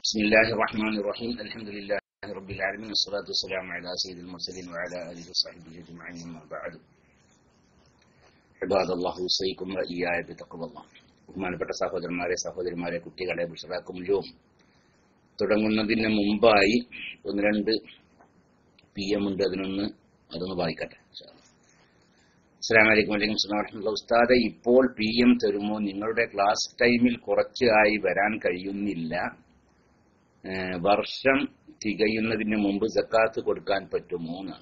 بسم الله الرحمن الرحيم الحمد لله رب العالمين والصلاة والسلام على سيد المرسلين وعلى آله وصحبه أجمعين أما بعد عباد الله ഉസൈക്കും വഇയ്യായ ബിതഖ്വല്ലാഹ് ബഹുമാനപ്പെട്ട സഹോദരന്മാരെ സഹോദരിമാരെ കുട്ടികളെ ബുഷറാക്കും ജോം തുടങ്ങുന്നതിന് മുമ്പായി ഒന്ന് രണ്ട് പി എം ഉണ്ട് അതിനൊന്ന് അതൊന്ന് വായിക്കട്ടെ അസ്സാം വലൈക്കും വലൈക്കും സ്ലാം വറഹമുല്ല ഉസ്താദെ ഇപ്പോൾ പി എം തരുമോ നിങ്ങളുടെ ക്ലാസ് ടൈമിൽ കുറച്ച് ആയി വരാൻ കഴിയുന്നില്ല ഏഹ് വർഷം തികയുന്നതിന് മുമ്പ് ജക്കാത്ത് കൊടുക്കാൻ പറ്റുമോ എന്നാണ്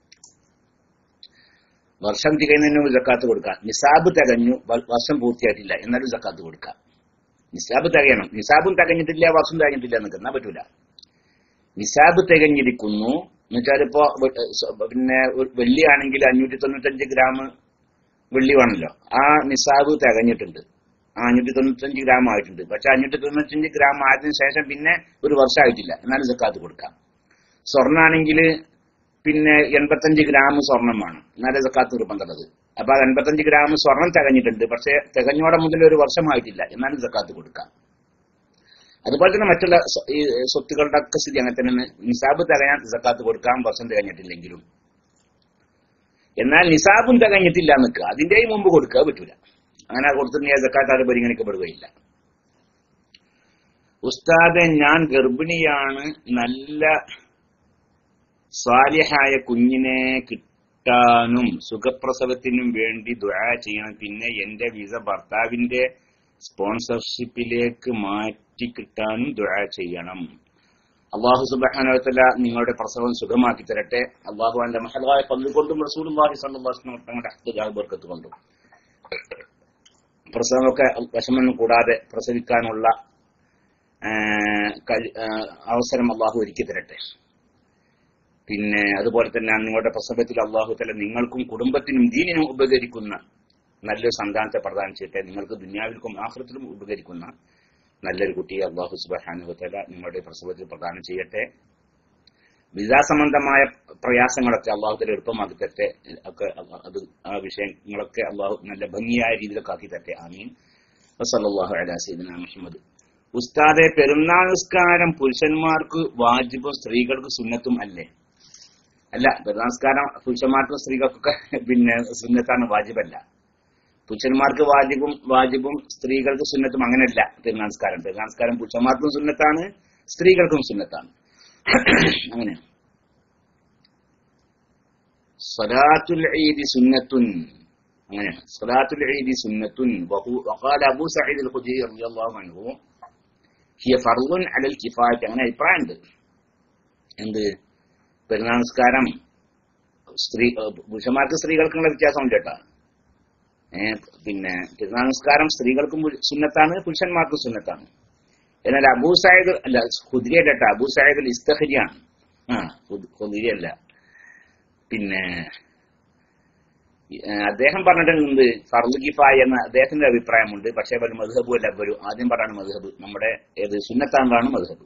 വർഷം തികയുന്നതിന് മുമ്പ് ജക്കാത്ത് കൊടുക്കാം നിസാബ് തികഞ്ഞു വ- വർഷം പൂർത്തിയായിട്ടില്ല എന്നാലും ജക്കാത്ത് കൊടുക്കാം നിസാബ് തികയണം നിസാബും തികഞ്ഞിട്ടില്ല വർഷം തികഞ്ഞിട്ടില്ല എന്നൊക്കെ എന്നാ പറ്റൂല നിസാബ് തികഞ്ഞിരിക്കുന്നു എന്നുവെച്ചാൽ ഇപ്പോ വെ- സ- പിന്നെ ഒരു വെള്ളിയാണെങ്കിൽ അഞ്ഞൂറ്റി തൊണ്ണൂറ്റഞ്ച് ഗ്രാം വെള്ളി വേണമല്ലോ ആ നിസാബ് തികഞ്ഞിട്ടുണ്ട് ആ അഞ്ഞൂറ്റി തൊണ്ണൂറ്റഞ്ച് ഗ്രാം ആയിട്ടുണ്ട് പക്ഷെ അഞ്ഞൂറ്റി തൊണ്ണൂറ്റഞ്ച് ഗ്രാം ആയതിനു ശേഷം പിന്നെ ഒരു വർഷമായിട്ടില്ല എന്നാലും ജക്കാത്ത് കൊടുക്കാം സ്വർണ്ണാണെങ്കിൽ പിന്നെ എൺപത്തഞ്ച് ഗ്രാം സ്വർണം വേണം എന്നാലേ ജക്കാത്ത് നിർബന്ധമുള്ളത് അപ്പൊ അത് എൺപത്തഞ്ച് ഗ്രാം സ്വർണം തികഞ്ഞിട്ടുണ്ട് പക്ഷെ തികഞ്ഞോടെ മുതൽ ഒരു വർഷമായിട്ടില്ല എന്നാലും ജക്കാത്ത് കൊടുക്കാം അതുപോലെ തന്നെ മറ്റുള്ള സ്വ- ഈ സ്വത്തുക്കളുടെ ഒക്കെ സ്ഥിതി അങ്ങനെ തന്നെയാണ് നിസാബ് തികയാൻ ജക്കാത്ത് കൊടുക്കാം വർഷം തികഞ്ഞിട്ടില്ലെങ്കിലും എന്നാൽ നിസാബും തികഞ്ഞിട്ടില്ല നിൽക്കുക അതിന്റെയും മുമ്പ് കൊടുക്കുക പറ്റൂല അങ്ങനെ കൊടുത്തിട്ടുണ്ടെങ്കിൽ ജക്കാത്ത് അത് പരിഗണിക്കപ്പെടുകയില്ല ഉസ്താദെ ഞാൻ ഗർഭിണിയാണ് നല്ല സ്വാലിഹായ കുഞ്ഞിനെ കിട്ടാനും സുഖപ്രസവത്തിനും വേണ്ടി ദുആ ചെയ്യണം പിന്നെ എന്റെ വിസ ഭർത്താവിന്റെ സ്പോൺസർഷിപ്പിലേക്ക് മാറ്റി കിട്ടാനും ദുആ ചെയ്യണം അള്ളാഹു സുബാനോത്തല നിങ്ങളുടെ പ്രസവം സുഖമാക്കി തരട്ടെ അള്ളാഹു അന്റെ മഹലായ പന്നുകൊണ്ടും റസൂലുള്ളാഹി സ്വല്ലല്ലാഹു അലൈഹി വസല്ലം തങ്ങളുടെ ഹക്ക് ബർക്കത്ത് കൊണ്ടും പ്രസവമൊക്കെ വിഷമൊന്നും കൂടാതെ പ്രസവിക്കാനുള്ള ആ, കഴി- ആ, അവസരം അള്ളാഹു ഒരുക്കി തരട്ടെ പിന്നെ അതുപോലെ തന്നെ നിങ്ങളുടെ പ്രസവത്തിൽ അള്ളാഹു തല നിങ്ങൾക്കും കുടുംബത്തിനും ദീനിനും ഉപകരിക്കുന്ന നല്ലൊരു സന്താനത്തെ പ്രദാനം ചെയ്യട്ടെ നിങ്ങൾക്ക് ദുന്യാവിൽക്കും ആഹൃത്തിലും ഉപകരിക്കുന്ന നല്ലൊരു കുട്ടിയെ അള്ളാഹു സുബാനുഹത്തല നിങ്ങളുടെ പ്രസവത്തിൽ പ്രദാനം ചെയ്യട്ടെ വിസാ സംബന്ധമായ പ്രയാസങ്ങളൊക്കെ അള്ളാഹുത്തല എളുപ്പമാക്കി തരട്ടെ ഒക്കെ അള്ളാ- അത് ആ വിഷയങ്ങളൊക്കെ അള്ളാഹു നല്ല ഭംഗിയായ രീതിയിലൊക്കെ ആക്കി തരട്ടെ ആമീൻ വസല്ലാഹു അലാ സീദന മുഹമ്മദ് ഉസ്താദെ പെരുന്നാൾ നിസ്കാരം പുരുഷന്മാർക്ക് വാജിബും സ്ത്രീകൾക്ക് സുന്നത്തും അല്ലേ അല്ല പെരുന്നാസ്കാരം പുരുഷന്മാർക്കും സ്ത്രീകൾക്കൊക്കെ പിന്നെ സുന്നത്താണ് വാജിബല്ല പുരുഷന്മാർക്ക് വാജിബും വാജിബും സ്ത്രീകൾക്ക് സുന്നത്തും അങ്ങനെയല്ല പെരുന്നാസ്കാരം പെരുന്നാസ്കാരം പുരുഷന്മാർക്കും സുന്നത്താണ് സ്ത്രീകൾക്കും സുന്നത്താണ് അങ്ങനെ സലാത്തുൽ ഈദി സുന്നത്തുൻ അങ്ങനെയാണ് സലാത്തുൽ ഈദി സുന്നത്തുൻ വഹു- വഖാല അബൂ സഈദ് അൽ ഖുദരി റളിയല്ലാഹു അൻഹു ഹിയ ഫർളുൻ അലൽ കിഫായത്ത് അങ്ങനെ അഭിപ്രായമുണ്ട് എന്ത് പെരുന്നാൾ നിസ്കാരം സ്ത്രീ ഏഹ് പുരുഷന്മാർക്ക് സ്ത്രീകൾക്കുള്ള വ്യത്യാസമുണ്ട് കേട്ടോ ഏഹ് പിന്നെ പെരുന്നാൾ നിസ്കാരം സ്ത്രീകൾക്കും പുരു- സുന്നത്താണ് പുരുഷന്മാർക്കും സുന്നത്താണ് എന്നാൽ അബൂ സാഹിദ് അല്ല ഖുദ്രി അല്ല കേട്ടോ അബൂ സാഹിദ് ഇസ്തഹരിയാണ് ആ ഖുദ്രി അല്ല പിന്നെ ഏഹ് അദ്ദേഹം പറഞ്ഞിട്ടുണ്ട് ഫർദ് കിഫായ എന്ന അദ്ദേഹത്തിന്റെ അഭിപ്രായമുണ്ട് പക്ഷേ ഒരു മധുഹബു അല്ല ഒരു ആദ്യം പറയാണ് മധുഹബ് നമ്മുടെ ഏത് സുന്നത്താണാണ് മധുഹബ്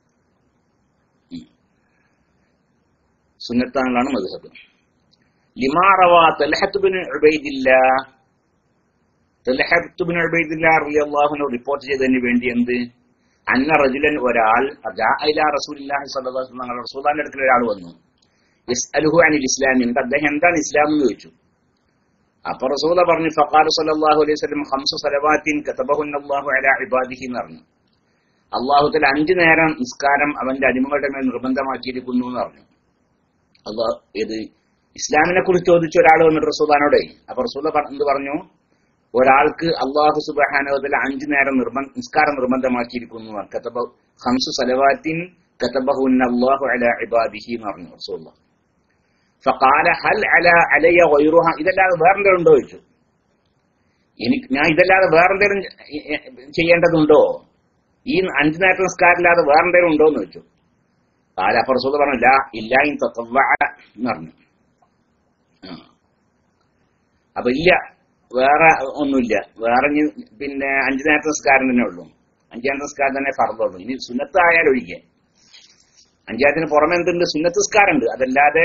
സുന്നത്താണാണ് മധുഹബ് ലിമാറവ തലഹത്തുബിൻ ഉബൈദില്ല തലഹത്തുബിൻ ഉബൈദില്ല റളിയല്ലാഹു റിപ്പോർട്ട് ചെയ്തതിന് വേണ്ടി എന്ത് അന്ന റജുലൻ ഒരാൾ ജാഅ റസൂലുള്ളാഹി സ്വല്ലല്ലാഹു അലൈഹി വസല്ലം റസൂലുള്ളാഹിന്റെ അടുക്കൽ ഒരാൾ വന്നു യസ്അലുഹു അനിൽ ഇസ്ലാം എന്നിട്ട് അദ്ദേഹം എന്താണ് ഇസ്ലാം എന്ന് ചോദിച്ചു അപ്പൊ റസൂല പറഞ്ഞു ഫഖാല സല്ലല്ലാഹു അലൈഹി വസല്ലം ഖംസു സലവാത്തിൻ കതബഹുന്നല്ലാഹു അലാ ഇബാദിഹി എന്ന് പറഞ്ഞു അള്ളാഹു തല അഞ്ചു നേരം നിസ്കാരം അവന്റെ അടിമകളുടെ മേൽ നിർബന്ധമാക്കിയിരിക്കുന്നു എന്ന് പറഞ്ഞു അള്ളാഹ് ഏത് ഇസ്ലാമിനെ കുറിച്ച് ചോദിച്ച ഒരാൾ വന്നിട്ട് റസൂലാനോടെ അപ്പൊ റസൂല പറ- എന്ത് പറഞ്ഞു ഒരാൾക്ക് അള്ളാഹു സുബാനോദല അഞ്ചു നേരം നിർബന്ധ നിസ്കാരം നിർബന്ധമാക്കിയിരിക്കുന്നു എന്ന് പറഞ്ഞു. കതബ ഹംസു സലവാത്തിൻ കതബഹുന്ന അള്ളാഹു അല ഇബാദിഹി എന്ന് പറഞ്ഞു റസൂല ഫഖാല ഹൽ അല അലയ ഗൈറുഹ ഇതല്ലാതെ വേറെന്തെങ്കിലും ഉണ്ടോ ചോദിച്ചു എനിക്ക് ഞാൻ ഇതല്ലാതെ വേറെന്തെങ്കിലും ചെയ്യേണ്ടതുണ്ടോ ഈ അഞ്ചു നേരത്തെ നിസ്കാരമില്ലാതെ വേറെന്തെങ്കിലും ഉണ്ടോ എന്ന് ചോദിച്ചു കാല അപ്പൊ റസൂൽ പറഞ്ഞു ലാ ഇല്ലായും തത്തവ്വ എന്ന് പറഞ്ഞു ആ. അപ്പൊ ഇല്ല വേറെ ഒന്നുമില്ല വേറെ ഇനി പിന്നെ അഞ്ചു നേരത്തെ നിസ്കാരം തന്നെ ഉള്ളൂ അഞ്ചാമത്തെ നിസ്കാരം തന്നെ ഫർദുള്ളൂ ഇനി സുന്നത്ത് ആയാൽ ഒഴികെ അഞ്ചാമത്തിന് പുറമെ എന്തുണ്ട് സുന്നത്ത് നിസ്കാരം ഉണ്ട് അതല്ലാതെ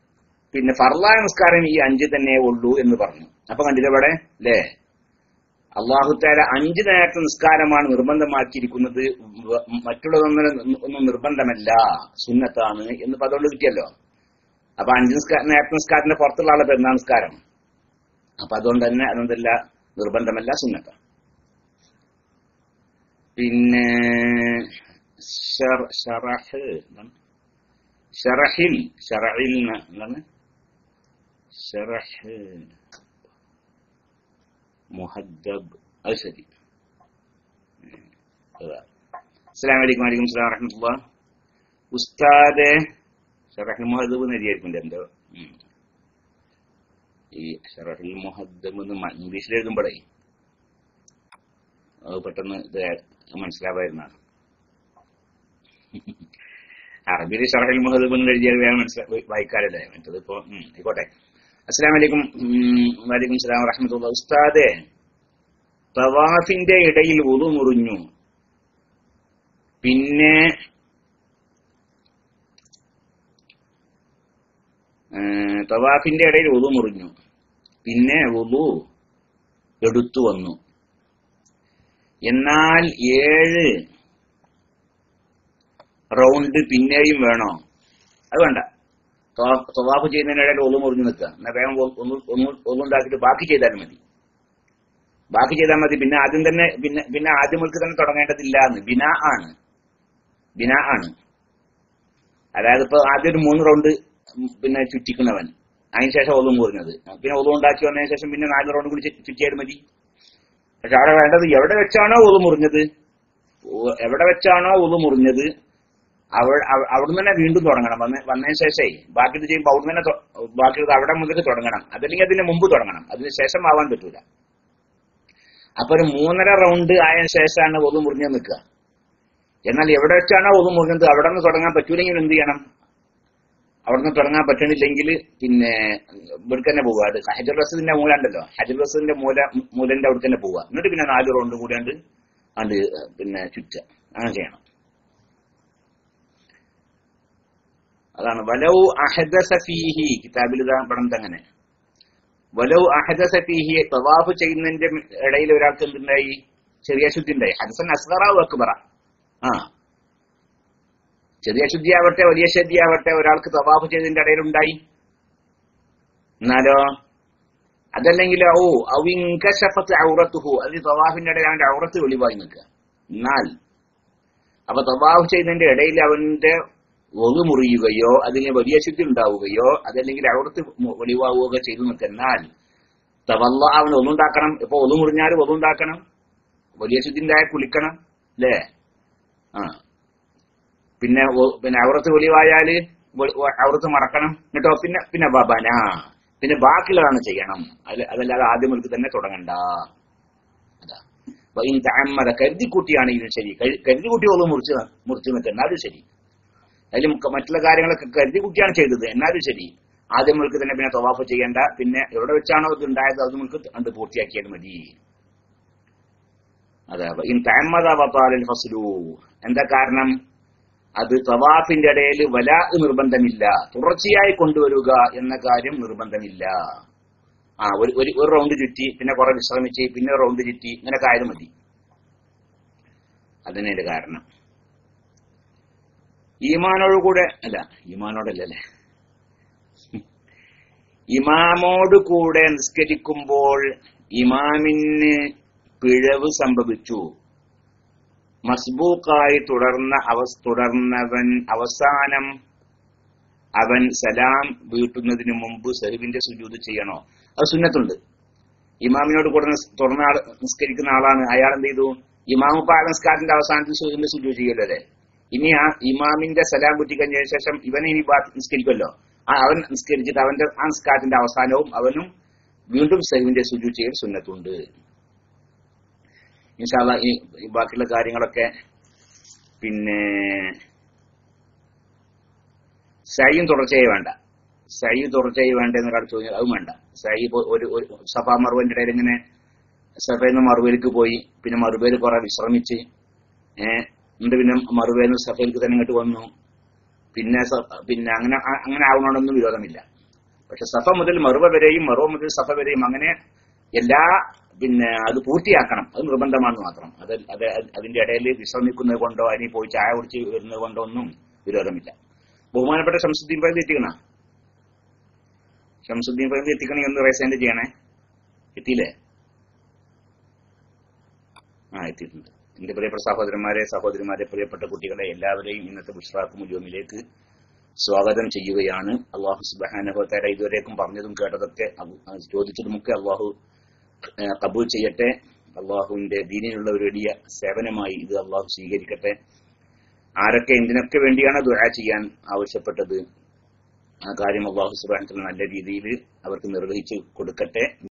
പിന്നെ ഫർലായ നിസ്കാരം ഈ അഞ്ച് തന്നെ ഉള്ളൂ എന്ന് പറഞ്ഞു അപ്പൊ കണ്ടില്ല ഇവിടെ അല്ലേ അള്ളാഹുത്താല അഞ്ചു നേരത്തെ നിസ്കാരമാണ് നിർബന്ധമാക്കിയിരിക്കുന്നത് വ- മറ്റുള്ളതൊന്നും ഒന്നും നിർബന്ധമല്ല സുന്നത്താണ് എന്ന് ഇപ്പൊ അതുകൊണ്ട് കിട്ടിയല്ലോ അപ്പൊ അഞ്ച് നിസ്കാര നേരത്തെ നിസ്കാരത്തിന്റെ പുറത്തുള്ള ആളെ പെരുന്നാൾ നിസ്കാരം അപ്പൊ അതുകൊണ്ട് തന്നെ അതൊന്നല്ല നിർബന്ധമല്ല സുന്നത്ത പിന്നെ ഷറ- ഷറഹ് എന്താണ്? ഷറഹിൽ ഷറഹിൽ ന്ന് എന്താണ് ഷറഹ് മുഹദ്ദബ് അത് ശരി അസ്സാം വലൈക്കും വലൈക്കും സ്ലാം വറഹമത്തുള്ള ഉസ്താദ് ഷറഹുൽ മുഹദ്ദബ് എന്ന് എഴുതിയായിരിക്കും എന്തോ ഉം. ഈ ഷറഹുൽ മുഹദ്ദബ് എന്ന് മ- ഇംഗ്ലീഷിൽ എഴുതുമ്പോഴേ അത് പെട്ടെന്ന് ഇത് മനസ്സിലാവായിരുന്നാണ് അറബിയിൽ ഷറഹുൽ മുഹദ്ദബ് എന്ന് എഴുതിയാൽ വേഗം മനസ്സിലാ വായിക്കാറില്ലേ മറ്റത് ഇപ്പോ ഉം, ആയിക്കോട്ടെ അസ്സലാം വലൈക്കും ഉം, വലൈക്കും സ്ലാം വറഹമത്തുള്ള ഉസ്താദെ തവാഫിന്റെ ഇടയിൽ ഉളു മുറിഞ്ഞു പിന്നെ ഏഹ്, തവാഫിന്റെ ഇടയിൽ ഉളു മുറിഞ്ഞു പിന്നെ ഉളു എടുത്തു വന്നു എന്നാൽ ഏഴ് റൗണ്ട് പിന്നെയും വേണോ അത് വേണ്ട തവാ- തവാഫ് ചെയ്യുന്നതിനിടയിൽ ഒന്നു മുറിഞ്ഞു നിൽക്കുക എന്നാ വേഗം ഒ- ഒന്ന് ഒന്ന് ഒന്നുണ്ടാക്കിയിട്ട് ബാക്കി ചെയ്താലും മതി ബാക്കി ചെയ്താൽ മതി പിന്നെ ആദ്യം തന്നെ പിന്നെ പിന്നെ ആദ്യം മുതൽക്ക് തന്നെ തുടങ്ങേണ്ടതില്ല എന്ന് ബിന ആണ് ബിന ആണ് അതായത് ഇപ്പൊ ആദ്യം ഒരു മൂന്ന് റൗണ്ട് പിന്നെ ചുറ്റിക്കുന്നവൻ അതിനുശേഷം ഒന്നും മുറിഞ്ഞത് പിന്നെ ഒന്നും ഉണ്ടാക്കി വന്നതിന് ശേഷം പിന്നെ നാല് റൗണ്ട് കൂടി ചു- ചുറ്റിയാൽ മതി പക്ഷെ അവിടെ വേണ്ടത് എവിടെ വെച്ചാണോ ഒതു മുറിഞ്ഞത് ഓ- എവിടെ വെച്ചാണോ ഒതു മുറിഞ്ഞത് അവ- അവ- അവിടുന്ന് തന്നെ വീണ്ടും തുടങ്ങണം വന്ന വന്നതിന് ശേഷമേ ബാക്കി ഇത് ചെയ്യുമ്പോൾ അവിടുന്ന് തന്നെ തൊ- ബാക്കിയുള്ളത് അവിടെ മുതൽ തുടങ്ങണം അതല്ലെങ്കിൽ അതിന് മുമ്പ് തുടങ്ങണം അതിന് ശേഷം ആവാൻ പറ്റൂല അപ്പൊ ഒരു മൂന്നര റൗണ്ട് ആയതിനു ശേഷമാണ് ഒതു മുറിഞ്ഞ് നിൽക്കുക എന്നാൽ എവിടെ വെച്ചാണോ ഒതു മുറിഞ്ഞത് അവിടെ നിന്ന് തുടങ്ങാൻ പറ്റൂലെങ്കിൽ എന്ത് ചെയ്യണം അവിടെ നിന്ന് തുടങ്ങാൻ പറ്റണില്ലെങ്കിൽ പിന്നെ ഇവിടേക്ക് തന്നെ പോവുക അത് ഹജർ റസദിന്റെ മൂല ഉണ്ടല്ലോ ഹജർ റസദിന്റെ മൂല മൂലന്റെ അവിടെ തന്നെ പോവുക എന്നിട്ട് പിന്നെ നാല് റൗണ്ട് കൂടിയാണ്ട് ആണ്ട് പിന്നെ ചുറ്റ അങ്ങനെ ചെയ്യണം അതാണ് വലൗ അഹദസ ഫീഹി കിതാബിൽ ഇതാ പടം അങ്ങനെ വലൗ അഹദസ ഫീഹി തവാഫ് ചെയ്യുന്നതിന്റെ ഇടയിൽ ഒരാൾക്ക് എന്തുണ്ടായി ചെറിയ ശുദ്ധി ഉണ്ടായി ഹദസൻ അസ്ഗറാവ് അക്ബറ ആ ചെറിയ ശുദ്ധിയാവട്ടെ വലിയ ശുദ്ധിയാവട്ടെ ഒരാൾക്ക് തവാഫ് ചെയ്തതിന്റെ ഇടയിൽ ഉണ്ടായി എന്നാലോ അതല്ലെങ്കിലോ ഓ അവിങ്കശഫത്ത് ഔറത്തുഹു അത് തവാഫിന്റെ ഇടയിൽ അവന്റെ ഔറത്ത് വെളിവായി നിൽക്കുക എന്നാൽ അപ്പൊ തവാഫ് ചെയ്യുന്നതിന്റെ ഇടയിൽ അവന്റെ ഒതു മുറിയുകയോ അതിന് വലിയ ശുദ്ധി ഉണ്ടാവുകയോ അതല്ലെങ്കിൽ ഔറത്ത് മു- വെളിവാവുകയോ ചെയ്തു നിൽക്കെന്നാൽ തവല്ല അവൻ ഒന്നുണ്ടാക്കണം ഇപ്പൊ ഒതു മുറിഞ്ഞാൽ ഒന്നുണ്ടാക്കണം വലിയ ശുദ്ധി ഉണ്ടായാൽ കുളിക്കണം അല്ലേ ആ പിന്നെ ഒ- പിന്നെ ഔറത്ത് വെളിവായാല് വെ- വെ- ഔറത്ത് മറക്കണം എന്നിട്ടോ പിന്നെ പിന്നെ ബബന പിന്നെ ബാക്കിയുള്ളതാണ് ചെയ്യണം അല്ല- അതല്ലാതെ ആദ്യം മുതൽക്ക് തന്നെ തുടങ്ങണ്ട അതാ അപ്പൊ ഈ താമര കരുതിക്കുട്ടിയാണെങ്കിലും ശരി കരു- കരുതിക്കുട്ടി ഒന്നും മുറിച്ച് ന- മുറിച്ച് നിൽക്കുക എന്നാലും ശരി അതിൽ മറ്റുള്ള കാര്യങ്ങളൊക്കെ കരുതിക്കുട്ടിയാണ് ചെയ്തത് എന്നാലും ശരി ആദ്യം മുതൽക്ക് തന്നെ പിന്നെ തവാഫ് ചെയ്യേണ്ട പിന്നെ എവിടെ വെച്ചാണോ ഇത് ഉണ്ടായത് അത് നമുക്ക് കണ്ട് പൂർത്തിയാക്കിയാൽ മതി അതെ അപ്പൊ ഇൻ തഅമ്മദ ബതാലൽ ഫസ്ലു എന്താ കാരണം അത് തവാഫിന്റെ ഇടയിൽ വലാ നിർബന്ധമില്ല തുടർച്ചയായി കൊണ്ടുവരിക എന്ന കാര്യം നിർബന്ധമില്ല ആ ഒരു ഒരു ഒരു റൗണ്ട് ചുറ്റി പിന്നെ കുറെ വിശ്രമിച്ച് പിന്നെ ഒരു റൗണ്ട് ചുറ്റി ഇങ്ങനെ കാര്യം മതി അതിനൊരു കാരണം ഈമാനോട് കൂടെ അല്ല ഈമാനോടല്ലേ ഇമാമോട് കൂടെ നിസ്കരിക്കുമ്പോൾ ഇമാമിന് പിഴവ് സംഭവിച്ചു മസ്ബൂക്കായി തുടർന്ന അവസ് തുടർന്നവൻ അവസാനം അവൻ സലാം വീട്ടുന്നതിന് മുമ്പ് സഹിബിന്റെ സുജൂത് ചെയ്യണോ അത് സുന്നത്തുണ്ട് ഇമാമിനോട് കൂടെ നിസ്- തുറന്ന ആൾ നിസ്കരിക്കുന്ന ആളാണ് അയാൾ എന്ത് ചെയ്തു ഇമാമു പാല നിസ്കാരത്തിന്റെ അവസാനത്തിൽ സുഹിന്റെ സുജൂത് ചെയ്യല്ലോ അല്ലേ ഇനി ആ ഇമാമിന്റെ സലാം കുറ്റി കഴിഞ്ഞതിന് ശേഷം ഇവനെ ഇനി ബാ- നിസ്കരിക്കുമല്ലോ ആ അവൻ നിസ്കരിച്ചിട്ട് അവന്റെ ആ നിസ്കാരത്തിന്റെ അവസാനവും അവനും വീണ്ടും സഹിബിന്റെ സുജൂത് ചെയ്യൽ സുന്നത്തുണ്ട് ഇൻഷാല്ല ഈ ഈ ബാക്കിയുള്ള കാര്യങ്ങളൊക്കെ പിന്നെ സൈയും തുടർച്ചയായി വേണ്ട സൈ തുടർച്ചയായി വേണ്ട എന്നൊരാൾ ചോദിച്ചാൽ അതും വേണ്ട സൈ ഇപ്പൊ ഒരു ഒരു സഫാ മറുവിന്റെ ഇടയിൽ ഇങ്ങനെ സഫയിൽ നിന്ന് മറുപേലേക്ക് പോയി പിന്നെ മറുപേര് കുറെ വിശ്രമിച്ച് ഏഹ് എന്നിട്ട് പിന്നെ മറുപേരിൽ നിന്ന് സഫയിലേക്ക് തന്നെ ഇങ്ങോട്ട് വന്നു പിന്നെ സ- പിന്നെ അങ്ങനെ അ- അങ്ങനെ ആവണോടൊന്നും വിരോധമില്ല പക്ഷെ സഫ മുതൽ മറുവ വരെയും മറുവ മുതൽ സഫ വരെയും അങ്ങനെ എല്ലാ പിന്നെ അത് പൂർത്തിയാക്കണം അത് നിർബന്ധമാണെന്ന് മാത്രം അത് അത് അതിന്റെ ഇടയിൽ വിശ്രമിക്കുന്നത് കൊണ്ടോ അതിന് പോയി ചായ കുടിച്ച് വരുന്നത് കൊണ്ടോ ഒന്നും വിരോധമില്ല ബഹുമാനപ്പെട്ട ഷംസുദ്ദീൻ ഫൈദ് എത്തിക്കണ ഷംസുദ്ദീൻ ഫൈദ് എത്തിക്കണേ ഒന്ന് റൈസെന്റ് ചെയ്യണേ എത്തിയില്ലേ ആ എത്തിയിട്ടുണ്ട് എന്റെ പ്രിയപ്പെട്ട സഹോദരന്മാരെ സഹോദരിമാരെ പ്രിയപ്പെട്ട കുട്ടികളെ എല്ലാവരെയും ഇന്നത്തെ ബുഷ്റാഖ് മുജോമിലേക്ക് സ്വാഗതം ചെയ്യുകയാണ് അള്ളാഹു സുബാനഹോത്താര ഇതുവരേക്കും പറഞ്ഞതും കേട്ടതൊക്കെ അബു- ആ, ചോദിച്ചതുമൊക്കെ അള്ളാഹു ഏ, കബൂൽ ചെയ്യട്ടെ അള്ളാഹുവിന്റെ ദീനിനുള്ള ഒരു വലിയ സേവനമായി ഇത് അള്ളാഹു സ്വീകരിക്കട്ടെ ആരൊക്കെ എന്തിനൊക്കെ വേണ്ടിയാണ് ദുആ ചെയ്യാൻ ആവശ്യപ്പെട്ടത് ആ കാര്യം അള്ളാഹു സുബാനത്തിൽ നല്ല രീതിയിൽ അവർക്ക് നിർവഹിച്ചു കൊടുക്കട്ടെ